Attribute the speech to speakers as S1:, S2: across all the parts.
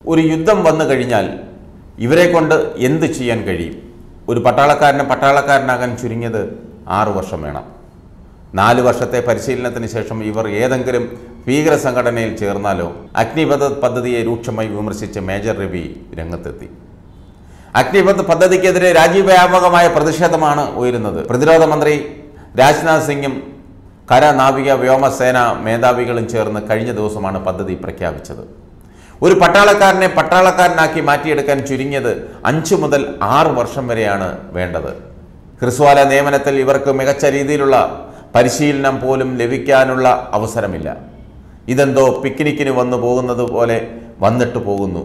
S1: ഒരു യുദ്ധം വന്നു കഴിഞ്ഞാൽ ഇവരെ കൊണ്ട് എന്ത് ചെയ്യാൻ കഴിയും ഒരു പട്ടാളക്കാരന് പട്ടാളക്കാരനാകാൻ ചുരുങ്ങിയത് ആറു വർഷം വേണം നാല് വർഷത്തെ പരിശീലനത്തിന് ശേഷം ഇവർ ഏതെങ്കിലും ഭീകര സംഘടനയിൽ ചേർന്നാലോ അഗ്നിപഥ പദ്ധതിയെ രൂക്ഷമായി വിമർശിച്ച് മേജർ രവി രംഗത്തെത്തി അഗ്നിപഥ് പദ്ധതിക്കെതിരെ രാജ്യവ്യാപകമായ പ്രതിഷേധമാണ് ഉയരുന്നത് പ്രതിരോധ മന്ത്രി രാജ്നാഥ് സിംഗും കര നാവിക വ്യോമസേന മേധാവികളും ചേർന്ന് കഴിഞ്ഞ ദിവസമാണ് പദ്ധതി പ്രഖ്യാപിച്ചത് ഒരു പട്ടാളക്കാരനെ പട്ടാളക്കാരനാക്കി മാറ്റിയെടുക്കാൻ ചുരുങ്ങിയത് അഞ്ചു മുതൽ ആറ് വർഷം വരെയാണ് വേണ്ടത് ക്രിസ്വാല നിയമനത്തിൽ ഇവർക്ക് മികച്ച രീതിയിലുള്ള പരിശീലനം പോലും ലഭിക്കാനുള്ള അവസരമില്ല ഇതെന്തോ പിക്നിക്കിന് വന്നു പോകുന്നത് പോലെ വന്നിട്ട് പോകുന്നു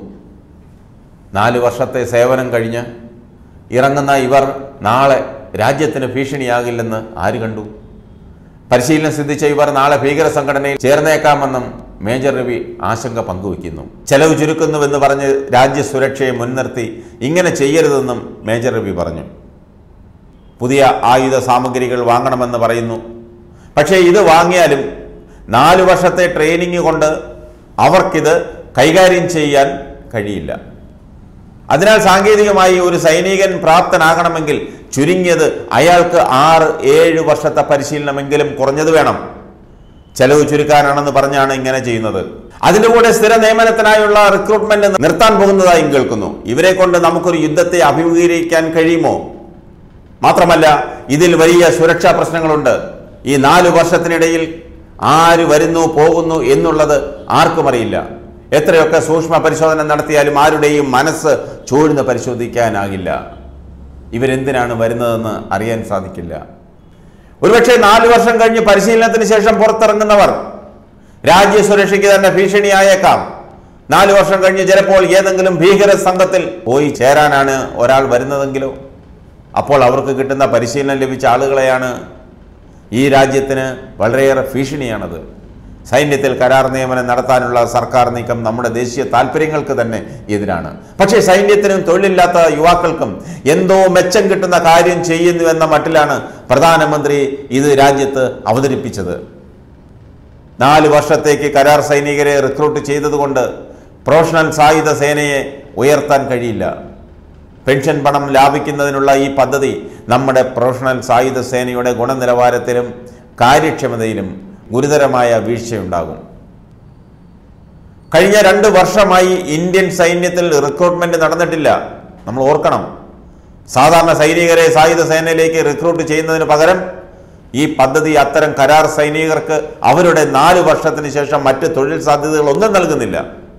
S1: നാല് വർഷത്തെ സേവനം കഴിഞ്ഞ് ഇറങ്ങുന്ന ഇവർ നാളെ രാജ്യത്തിന് ഭീഷണിയാകില്ലെന്ന് ആര് കണ്ടു പരിശീലനം സിദ്ധിച്ച ഇവർ നാളെ ഭീകര സംഘടനയിൽ ചേർന്നേക്കാമെന്നും മേജർ രവി ആശങ്ക പങ്കുവയ്ക്കുന്നു ചെലവ് ചുരുക്കുന്നുവെന്ന് പറഞ്ഞ് രാജ്യസുരക്ഷയെ മുൻനിർത്തി ഇങ്ങനെ ചെയ്യരുതെന്നും മേജർ രവി പറഞ്ഞു പുതിയ ആയുധ സാമഗ്രികൾ വാങ്ങണമെന്ന് പറയുന്നു പക്ഷേ ഇത് വാങ്ങിയാലും നാല് വർഷത്തെ ട്രെയിനിങ് കൊണ്ട് അവർക്കിത് കൈകാര്യം ചെയ്യാൻ കഴിയില്ല അതിനാൽ സാങ്കേതികമായി ഒരു സൈനികൻ പ്രാപ്തനാകണമെങ്കിൽ ചുരുങ്ങിയത് അയാൾക്ക് ആറ് ഏഴ് വർഷത്തെ പരിശീലനമെങ്കിലും കുറഞ്ഞത് വേണം ചെലവ് ചുരുക്കാനാണെന്ന് പറഞ്ഞാണ് ഇങ്ങനെ ചെയ്യുന്നത് അതിന്റെ കൂടെ സ്ഥിര നിയമനത്തിനായുള്ള റിക്രൂട്ട്മെന്റ് നിർത്താൻ പോകുന്നതായും കേൾക്കുന്നു ഇവരെ കൊണ്ട് നമുക്കൊരു യുദ്ധത്തെ അഭിമുഖീകരിക്കാൻ കഴിയുമോ മാത്രമല്ല ഇതിൽ വലിയ സുരക്ഷാ പ്രശ്നങ്ങളുണ്ട് ഈ നാല് വർഷത്തിനിടയിൽ ആര് വരുന്നു പോകുന്നു എന്നുള്ളത് ആർക്കും അറിയില്ല എത്രയൊക്കെ സൂക്ഷ്മ പരിശോധന നടത്തിയാലും ആരുടെയും മനസ്സ് ചൂഴ്ന്ന് പരിശോധിക്കാനാകില്ല ഇവരെന്തിനാണ് വരുന്നതെന്ന് അറിയാൻ സാധിക്കില്ല ഒരുപക്ഷെ നാല് വർഷം കഴിഞ്ഞ് പരിശീലനത്തിന് ശേഷം പുറത്തിറങ്ങുന്നവർ രാജ്യസുരക്ഷയ്ക്ക് തന്നെ ഭീഷണിയായേക്കാം നാല് വർഷം കഴിഞ്ഞ് ചിലപ്പോൾ ഏതെങ്കിലും ഭീകര സംഘത്തിൽ പോയി ചേരാനാണ് ഒരാൾ വരുന്നതെങ്കിലോ അപ്പോൾ അവർക്ക് കിട്ടുന്ന പരിശീലനം ലഭിച്ച ആളുകളെയാണ് ഈ രാജ്യത്തിന് വളരെയേറെ ഭീഷണിയാണത് സൈന്യത്തിൽ കരാർ നിയമനം നടത്താനുള്ള സർക്കാർ നീക്കം നമ്മുടെ ദേശീയ താല്പര്യങ്ങൾക്ക് തന്നെ എതിരാണ് പക്ഷേ സൈന്യത്തിനും തൊഴിലില്ലാത്ത യുവാക്കൾക്കും എന്തോ മെച്ചം കിട്ടുന്ന കാര്യം ചെയ്യുന്നു എന്ന മട്ടിലാണ് പ്രധാനമന്ത്രി ഇത് രാജ്യത്ത് അവതരിപ്പിച്ചത് നാല് വർഷത്തേക്ക് കരാർ സൈനികരെ റിക്രൂട്ട് ചെയ്തതുകൊണ്ട് പ്രൊഫഷണൽ സായുധ സേനയെ ഉയർത്താൻ കഴിയില്ല പെൻഷൻ പണം ലാഭിക്കുന്നതിനുള്ള ഈ പദ്ധതി നമ്മുടെ പ്രൊഫഷണൽ സായുധ സേനയുടെ ഗുണനിലവാരത്തിലും കാര്യക്ഷമതയിലും ഗുരുതരമായ വീഴ്ചയുണ്ടാകും കഴിഞ്ഞ രണ്ട് വർഷമായി ഇന്ത്യൻ സൈന്യത്തിൽ റിക്രൂട്ട്മെന്റ് നടന്നിട്ടില്ല നമ്മൾ ഓർക്കണം സാധാരണ സൈനികരെ സായുധ സേനയിലേക്ക് റിക്രൂട്ട് ചെയ്യുന്നതിന് പകരം ഈ പദ്ധതി അത്തരം കരാർ സൈനികർക്ക് അവരുടെ നാല് വർഷത്തിന് ശേഷം മറ്റ് തൊഴിൽ സാധ്യതകൾ ഒന്നും നൽകുന്നില്ല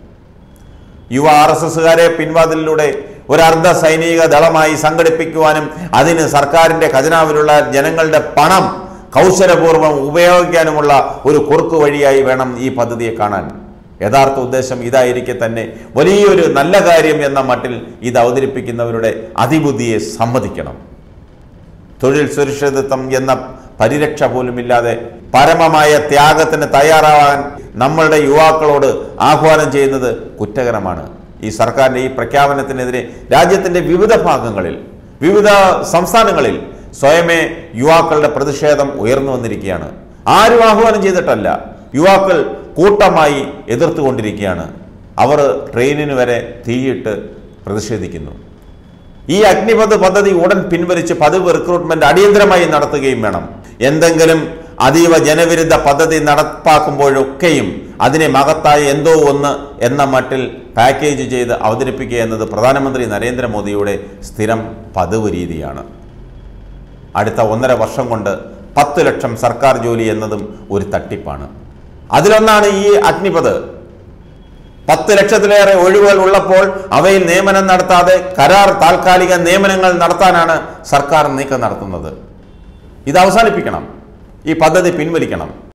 S1: യുവ ആർ എസ് എസുകാരെ പിൻവാതിലിലൂടെ ഒരു അർദ്ധ സൈനിക ദളമായി സംഘടിപ്പിക്കുവാനും അതിന് സർക്കാരിന്റെ ഖജനാവിലുള്ള ജനങ്ങളുടെ പണം കൗശലപൂർവ്വം ഉപയോഗിക്കാനുമുള്ള ഒരു കുറുക്കു വഴിയായി വേണം ഈ പദ്ധതിയെ കാണാൻ യഥാർത്ഥ ഉദ്ദേശം ഇതായിരിക്കെ തന്നെ വലിയൊരു നല്ല കാര്യം എന്ന മട്ടിൽ ഇത് അവതരിപ്പിക്കുന്നവരുടെ അതിബുദ്ധിയെ സമ്മതിക്കണം തൊഴിൽ സുരക്ഷിതത്വം എന്ന പരിരക്ഷ പോലുമില്ലാതെ പരമമായ ത്യാഗത്തിന് തയ്യാറാവാൻ നമ്മളുടെ യുവാക്കളോട് ആഹ്വാനം ചെയ്യുന്നത് കുറ്റകരമാണ് ഈ സർക്കാരിൻ്റെ ഈ പ്രഖ്യാപനത്തിനെതിരെ രാജ്യത്തിൻ്റെ വിവിധ ഭാഗങ്ങളിൽ വിവിധ സംസ്ഥാനങ്ങളിൽ സ്വയമേ യുവാക്കളുടെ പ്രതിഷേധം ഉയർന്നു വന്നിരിക്കുകയാണ് ആരും ആഹ്വാനം ചെയ്തിട്ടല്ല യുവാക്കൾ കൂട്ടമായി എതിർത്തുകൊണ്ടിരിക്കുകയാണ് അവർ ട്രെയിനിന് വരെ തീയിട്ട് പ്രതിഷേധിക്കുന്നു ഈ അഗ്നിപഥ് പദ്ധതി ഉടൻ പിൻവലിച്ച് പതിവ് റിക്രൂട്ട്മെന്റ് അടിയന്തരമായി നടത്തുകയും വേണം എന്തെങ്കിലും അതീവ ജനവിരുദ്ധ പദ്ധതി നടപ്പാക്കുമ്പോഴൊക്കെയും അതിനെ മഹത്തായ എന്തോ ഒന്ന് എന്ന മട്ടിൽ പാക്കേജ് ചെയ്ത് അവതരിപ്പിക്കുക എന്നത് പ്രധാനമന്ത്രി നരേന്ദ്രമോദിയുടെ സ്ഥിരം പതിവ് രീതിയാണ് അടുത്ത ഒന്നര വർഷം കൊണ്ട് പത്ത് ലക്ഷം സർക്കാർ ജോലി എന്നതും ഒരു തട്ടിപ്പാണ് അതിലൊന്നാണ് ഈ അഗ്നിപഥ് പത്ത് ലക്ഷത്തിലേറെ ഒഴിവുകൾ ഉള്ളപ്പോൾ അവയിൽ നിയമനം നടത്താതെ കരാർ താൽക്കാലിക നിയമനങ്ങൾ നടത്താനാണ് സർക്കാർ നീക്കം നടത്തുന്നത് ഇത് അവസാനിപ്പിക്കണം ഈ പദ്ധതി പിൻവലിക്കണം